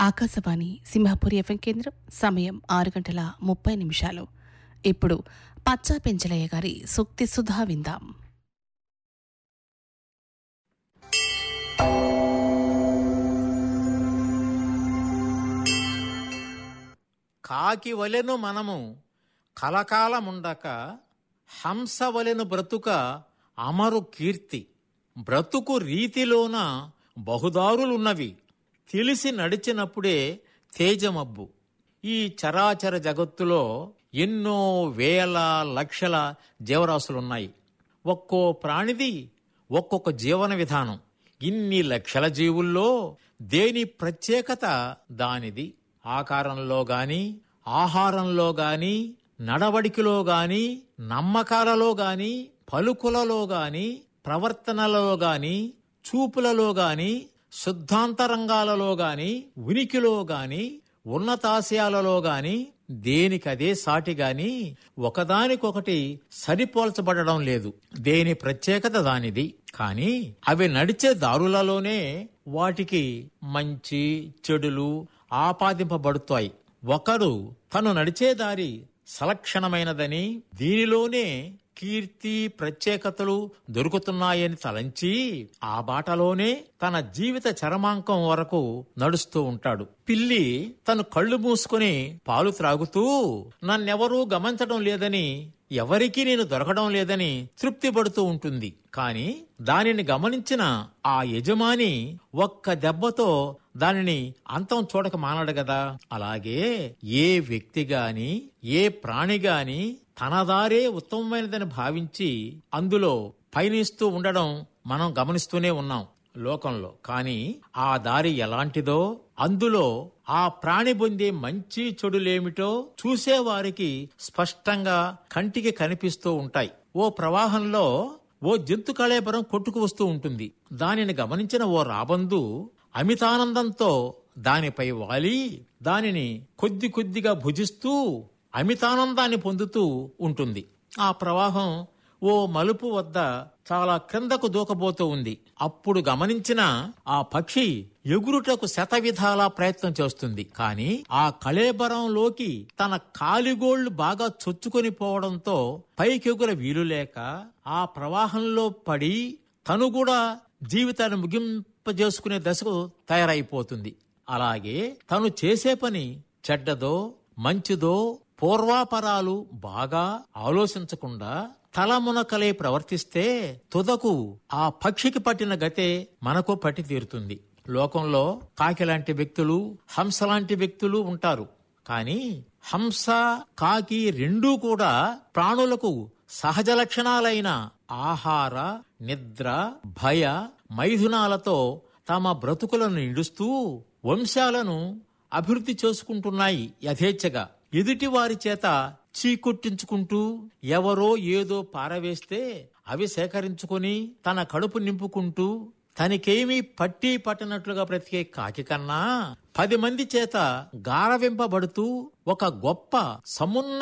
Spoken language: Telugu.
ఆకాశవాణి సింహాపురి ఎఫ్ఎం కేంద్రం సమయం ఆరు గంటల ముప్పై నిమిషాలు ఇప్పుడు పచ్చా పెంచలయ్య గారి సూక్తి సుధా విందాం కాకి వలెను మనము కలకాలముండక హంస వలెను బ్రతుక అమరు కీర్తి బ్రతుకు రీతిలోన బహుదారులున్నవి తెలిసి నడిచినప్పుడే తేజమబ్బు ఈ చరాచర జగత్తులో ఎన్నో వేల లక్షల జీవరాశులున్నాయి ఒక్కో ప్రాణిది ఒక్కొక్క జీవన విధానం ఇన్ని లక్షల జీవుల్లో దేని ప్రత్యేకత దానిది ఆకారంలో గాని ఆహారంలో గాని నడవడికలో గాని నమ్మకాలలో గాని పలుకులలో గాని ప్రవర్తనలలో గాని చూపులలో గాని శుద్ధాంతరంగాలలో గాని ఉనికిలో గాని ఉన్నతాశయాలలో గాని దేనికదే సాటి గాని ఒకదానికొకటి సరిపోల్చబడడం లేదు దేని ప్రత్యేకత దానిది కాని అవి నడిచే దారులలోనే వాటికి మంచి చెడులు ఆపాదింపబడుతాయి ఒకరు తను నడిచే దారి సలక్షణమైనదని దీనిలోనే కీర్తి ప్రత్యేకతలు దొరుకుతున్నాయని తలంచి ఆ బాటలోనే తన జీవిత చరమాంకం వరకు నడుస్తూ ఉంటాడు పిల్లి తను కళ్ళు మూసుకుని పాలు త్రాగుతూ నన్నెవరూ గమనించడం లేదని ఎవరికీ నేను దొరకడం లేదని తృప్తి పడుతూ ఉంటుంది కాని దానిని గమనించిన ఆ యజమాని ఒక్క దెబ్బతో దానిని అంతం చూడక మానడు గదా అలాగే ఏ వ్యక్తి గాని ఏ ప్రాణి గాని తన దారే ఉత్తమమైనదని భావించి అందులో పయనిస్తూ ఉండడం మనం గమనిస్తూనే ఉన్నాం లోకంలో కానీ ఆ దారి ఎలాంటిదో అందులో ఆ ప్రాణి పొందే మంచి చెడులేమిటో చూసేవారికి స్పష్టంగా కంటికి కనిపిస్తూ ఉంటాయి ఓ ప్రవాహంలో ఓ జంతు కళేబరం కొట్టుకు వస్తూ ఉంటుంది దానిని గమనించిన ఓ రాబందు అమితానందంతో దానిపై వాలి దానిని కొద్ది కొద్దిగా భుజిస్తూ అమితానందాన్ని పొందుతూ ఉంటుంది ఆ ప్రవాహం ఓ మలుపు వద్ద చాలా క్రిందకు దూకబోతూ ఉంది అప్పుడు గమనించిన ఆ పక్షి ఎగురుటకు శతవిధాలా ప్రయత్నం చేస్తుంది కాని ఆ కళేబరంలోకి తన కాలిగోళ్లు బాగా చొచ్చుకొని పోవడంతో పైకెగుర వీలులేక ఆ ప్రవాహంలో పడి తను కూడా జీవితాన్ని ముగింపజేసుకునే దశకు తయారైపోతుంది అలాగే తను చేసే పని చెడ్డదో మంచిదో పూర్వాపరాలు బాగా ఆలోచించకుండా తలమునకలే ప్రవర్తిస్తే తుదకు ఆ పక్షికి పట్టిన గతే మనకు పట్టి తీరుతుంది లోకంలో కాకి లాంటి వ్యక్తులు హంస లాంటి వ్యక్తులు ఉంటారు కానీ హంస కాకి రెండూ కూడా ప్రాణులకు సహజ లక్షణాలైన ఆహార నిద్ర భయ మైథునాలతో తమ బ్రతుకులను నిడుస్తూ వంశాలను అభివృద్ధి చేసుకుంటున్నాయి యథేచ్ఛగా ఎదుటి వారి చేత చీకొట్టించుకుంటూ ఎవరో ఏదో పారవేస్తే అవి సేకరించుకొని తన కడుపు నింపుకుంటూ తనకేమీ పట్టి పట్టనట్లుగా బ్రతికే కాకి కన్నా పది మంది చేత గారవింపబడుతూ ఒక గొప్ప సమున్న